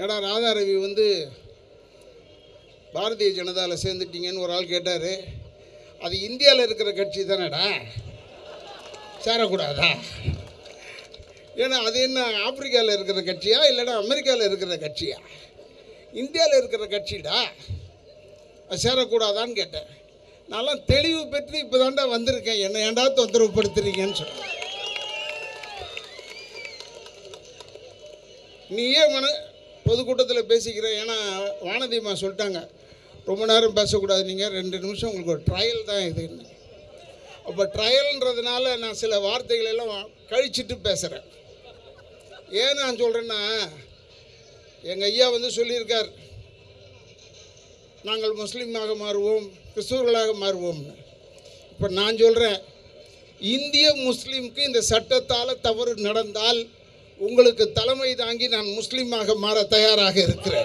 ஏடா ராதாரவி வந்து பாரதிய ஜனதாவில் சேர்ந்துட்டீங்கன்னு ஒரு ஆள் கேட்டார் அது இந்தியாவில் இருக்கிற கட்சி தானேடா சேரக்கூடாதா ஏன்னா அது என்ன ஆப்பிரிக்காவில் இருக்கிற கட்சியா இல்லைன்னா அமெரிக்காவில் இருக்கிற கட்சியா இந்தியாவில் இருக்கிற கட்சிடா அது சேரக்கூடாதான்னு கேட்டேன் நான்லாம் தெளிவு பெற்று இப்போ தாண்டா வந்திருக்கேன் என்னை ஏன்டா தொந்தரவு படுத்துறீங்கன்னு சொன்னேன் நீ ஏன் மன பொதுக்கூட்டத்தில் பேசிக்கிற ஏன்னா வானதியம்மா சொல்லிட்டாங்க ரொம்ப நேரம் பேசக்கூடாது நீங்கள் ரெண்டு நிமிஷம் உங்களுக்கு ஒரு ட்ரையல் தான் இதுன்னு அப்போ ட்ரையல்ன்றதுனால நான் சில வார்த்தைகள் எல்லாம் கழிச்சிட்டு பேசுகிறேன் ஏன் நான் சொல்கிறேன்னா எங்கள் ஐயா வந்து சொல்லியிருக்கார் நாங்கள் முஸ்லீமாக மாறுவோம் கிறிஸ்துவர்களாக மாறுவோம்னு இப்போ நான் சொல்கிறேன் இந்திய முஸ்லீம்க்கு இந்த சட்டத்தால் தவறு நடந்தால் உங்களுக்கு தலைமை தாங்கி நான் முஸ்லீமாக மாற தயாராக இருக்கிறேன்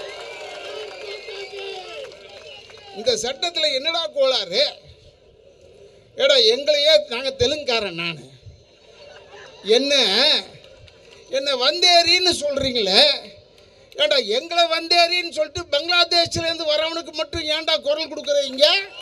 இந்த சட்டத்தில் என்னடா கோளாறு ஏடா எங்களையே நாங்கள் தெலுங்குக்காரன் நான் என்ன என்ன வந்தேரின்னு சொல்கிறீங்களே ஏண்டா எங்களை வந்தேரின்னு சொல்லிட்டு பங்களாதேஷ்லேருந்து வரவனுக்கு மட்டும் ஏன்டா குரல் கொடுக்குறீங்க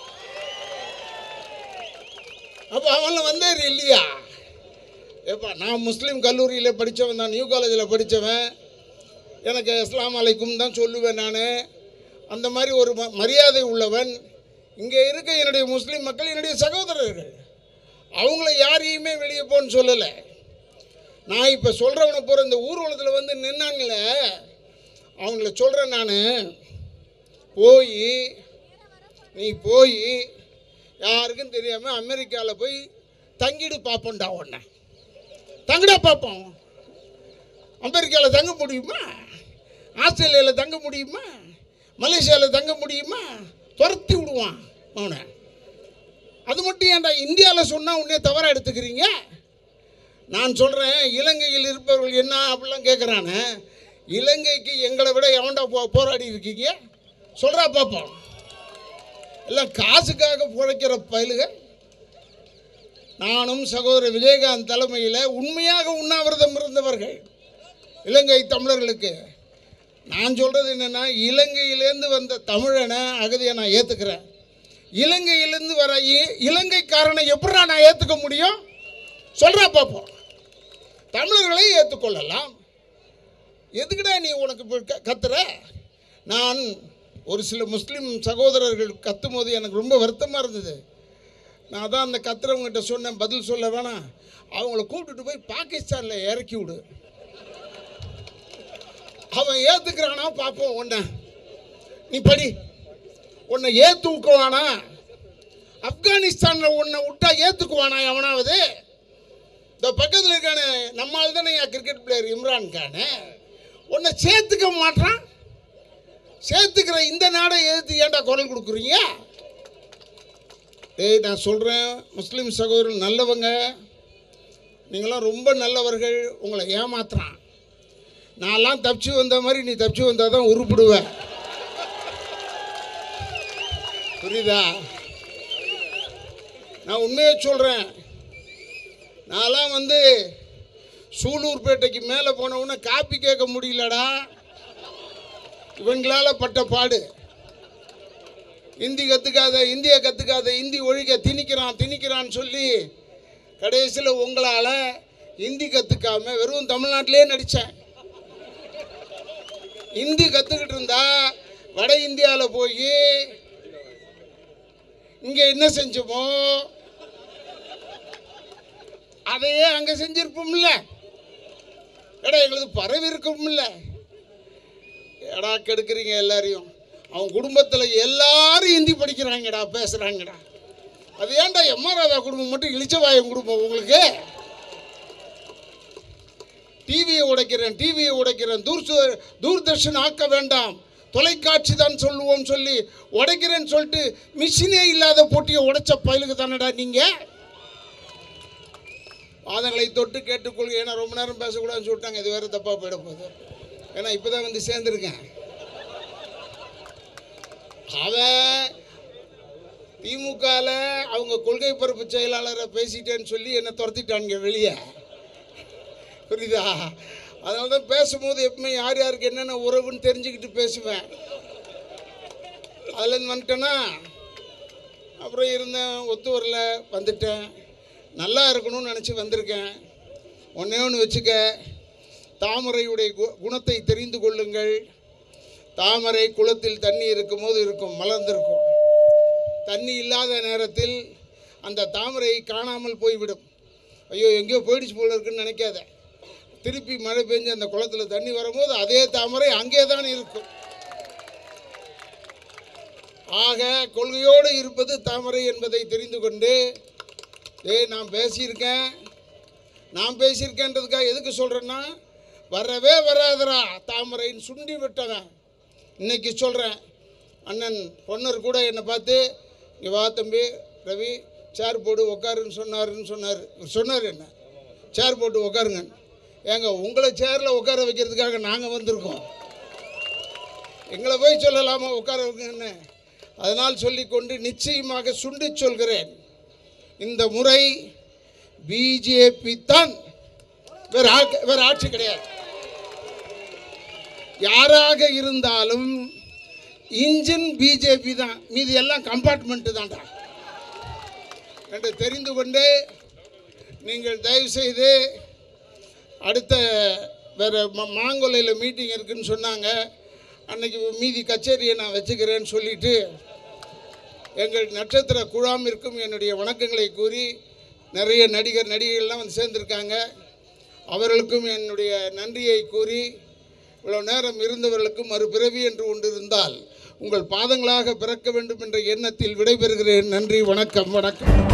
அப்போ அவன்லாம் வந்தேரி இல்லையா ஏப்பா நான் முஸ்லீம் கல்லூரியில் படித்தவன் தான் நியூ காலேஜில் படித்தவன் எனக்கு அஸ்லாம் அலைக்கும் தான் சொல்லுவேன் நான் அந்த மாதிரி ஒரு ம மரியாதை உள்ளவன் இங்கே இருக்க என்னுடைய முஸ்லீம் மக்கள் என்னுடைய சகோதரர்கள் அவங்கள யாரையுமே வெளியே போன்னு சொல்லலை நான் இப்போ சொல்கிறவனை போகிற இந்த ஊர்வலத்தில் வந்து நின்னாங்களே அவங்கள சொல்கிறேன் நான் போய் நீ போய் யாருக்கும் தெரியாமல் அமெரிக்காவில் போய் தங்கிடு பார்ப்போம்டா உன்னை தங்கடா பார்ப்போம் அமெரிக்காவில் தங்க முடியுமா ஆஸ்திரேலியாவில் தங்க முடியுமா மலேசியாவில் தங்க முடியுமா துரத்தி விடுவான் அவனை அது மட்டும் ஏன்டா இந்தியாவில் சொன்னால் உடனே தவறாக எடுத்துக்கிறீங்க நான் சொல்கிறேன் இலங்கையில் இருப்பவர்கள் என்ன அப்படிலாம் கேட்குறானே இலங்கைக்கு எங்களை விட எவன்டா போ போராடி இருக்கீங்க சொல்கிறா பார்ப்போம் எல்லாம் காசுக்காக பிழைக்கிற பயலுக நானும் சகோதரர் விஜயகாந்த் தலைமையில் உண்மையாக உண்ணாவிரதம் இருந்தவர்கள் இலங்கை தமிழர்களுக்கு நான் சொல்கிறது என்னென்னா இலங்கையிலேருந்து வந்த தமிழனை அகதியை நான் ஏற்றுக்கிறேன் இலங்கையிலேருந்து வர இ- இலங்கைக்காரனை எப்படா நான் ஏற்றுக்க முடியும் சொல்கிறா பார்ப்போம் தமிழர்களை ஏற்றுக்கொள்ளலாம் எதுக்குடா நீ உனக்கு இப்ப க- கத்துற நான் ஒரு சில முஸ்லீம் சகோதரர்கள் கத்தும் போது எனக்கு ரொம்ப வருத்தமாக இருந்தது நான் தான் அந்த கத்துறவங்ககிட்ட சொன்னேன் பதில் சொல்ல வேணாம் அவங்கள கூப்பிட்டுட்டு போய் பாகிஸ்தானில் இறக்கி விடு அவன் ஏற்றுக்கிறானா பார்ப்போம் உன்னை நீ படி உன்னை ஏற்றுக்குவானா ஆப்கானிஸ்தானில் உன்னை விட்டா ஏற்றுக்குவானா எவனாவது இந்த பக்கத்தில் இருக்கானே நம்மால் தானே கிரிக்கெட் பிளேயர் இம்ரான் கானு உன்னை சேர்த்துக்க மாட்டான் சேர்த்துக்கிற இந்த நாடை எதிர்த்து ஏன்டா குரல் கொடுக்குறீங்க டேய் நான் சொல்கிறேன் முஸ்லீம் சகோதரர் நல்லவங்க நீங்களாம் ரொம்ப நல்லவர்கள் உங்களை ஏமாத்துறான் நான்லாம் தப்பிச்சு வந்த மாதிரி நீ தப்பிச்சு வந்தால் தான் உருப்பிடுவ புரியுதா நான் உண்மையை சொல்கிறேன் நான்லாம் வந்து சூலூர்பேட்டைக்கு மேலே போன உடனே காப்பி கேட்க முடியலடா இவங்களால் பட்ட பாடு ஹிந்தி கற்றுக்காத இந்தியை கற்றுக்காத ஹிந்தி ஒழிக்க திணிக்கிறான் திணிக்கிறான்னு சொல்லி கடைசியில் உங்களால் ஹிந்தி கற்றுக்காம வெறும் தமிழ்நாட்டிலே நடித்தேன் ஹிந்தி கற்றுக்கிட்டு இருந்தா வட இந்தியாவில் போய் இங்கே என்ன செஞ்சோமோ அதையே அங்கே செஞ்சிருப்போம்ல எடா எங்களுக்கு பரவி இருக்கும்ல எடா கெடுக்குறீங்க எல்லாரையும் அவன் குடும்பத்தில் எல்லாரும் ஹிந்தி படிக்கிறாங்கடா பேசுகிறாங்கடா அது ஏன்டா எம்ஆர் ராதா குடும்பம் மட்டும் இளிச்சவாயம் குடும்பம் உங்களுக்கு டிவியை உடைக்கிறேன் டிவியை உடைக்கிறேன் தூர்சு தூர்தர்ஷன் ஆக்க வேண்டாம் தொலைக்காட்சி தான் சொல்லுவோம் சொல்லி உடைக்கிறேன்னு சொல்லிட்டு மிஷினே இல்லாத போட்டியை உடைச்ச பயலுக்கு தானடா நீங்கள் வாதங்களை தொட்டு கேட்டுக்கொள்க ஏன்னா ரொம்ப நேரம் பேசக்கூடாதுன்னு சொல்லிட்டாங்க இது வேறு தப்பாக போயிட போகுது ஏன்னா இப்போ தான் வந்து சேர்ந்துருக்கேன் அவன் திமுகவில் அவங்க கொள்கை பரப்பு செயலாளரை பேசிட்டேன்னு சொல்லி என்னை துரத்திட்டானுங்க வெளியே புரியுதா அதனால தான் பேசும்போது எப்பவுமே யார் யாருக்கு என்னென்ன உறவுன்னு தெரிஞ்சுக்கிட்டு பேசுவேன் அதுலேருந்து வந்துட்டேன்னா அப்புறம் இருந்தேன் ஒத்து வரல வந்துட்டேன் நல்லா இருக்கணும்னு நினச்சி வந்திருக்கேன் ஒன்றே ஒன்று வச்சுக்க தாமரையுடைய கு- குணத்தை தெரிந்து கொள்ளுங்கள் தாமரை குளத்தில் தண்ணி இருக்கும்போது இருக்கும் மலர்ந்திருக்கும் தண்ணி இல்லாத நேரத்தில் அந்த தாமரை காணாமல் போய்விடும் ஐயோ எங்கேயோ போயிடுச்சு போல இருக்குன்னு நினைக்காத திருப்பி மழை பெஞ்சு அந்த குளத்தில் தண்ணி வரும்போது அதே தாமரை அங்கே தான் இருக்கும் ஆக கொள்கையோடு இருப்பது தாமரை என்பதை தெரிந்து கொண்டு ஏய் நான் பேசியிருக்கேன் நான் பேசியிருக்கேன்றதுக்காக எதுக்கு சொல்கிறேன்னா வரவே வராதரா தாமரைன்னு சுண்டி விட்டவன் இன்னைக்கு சொல்கிறேன் அண்ணன் பொன்னர் கூட என்னை பார்த்து இங்கே வா தம்பி ரவி சேர் போடு உக்காருன்னு சொன்னாருன்னு சொன்னார் இவர் சொன்னார் என்ன சேர் போட்டு உக்காருங்க ஏங்க உங்களை சேரில் உட்கார வைக்கிறதுக்காக நாங்கள் வந்திருக்கோம் எங்களை போய் சொல்லலாமா உட்கார வைங்கன்னு அதனால் சொல்லிக்கொண்டு நிச்சயமாக சுண்டி சொல்கிறேன் இந்த முறை பிஜேபி தான் வேற ஆட்சி வேற ஆட்சி கிடையாது யாராக இருந்தாலும் இன்ஜின் பிஜேபி தான் மீதி எல்லாம் கம்பார்ட்மெண்ட்டு தான்டா என்று தெரிந்து கொண்டு நீங்கள் தயவு செய்து அடுத்த வேறு ம மாங்கொல்லையில் மீட்டிங் இருக்குன்னு சொன்னாங்க அன்னைக்கு மீதி கச்சேரியை நான் வச்சுக்கிறேன்னு சொல்லிட்டு எங்கள் நட்சத்திர குழாமிற்கும் என்னுடைய வணக்கங்களை கூறி நிறைய நடிகர் நடிகைகள்லாம் வந்து சேர்ந்துருக்காங்க அவர்களுக்கும் என்னுடைய நன்றியை கூறி இவ்வளோ நேரம் இருந்தவர்களுக்கு மறுபிறவி என்று ஒன்று இருந்தால் உங்கள் பாதங்களாக பிறக்க வேண்டும் என்ற எண்ணத்தில் விடைபெறுகிறேன் நன்றி வணக்கம் வணக்கம்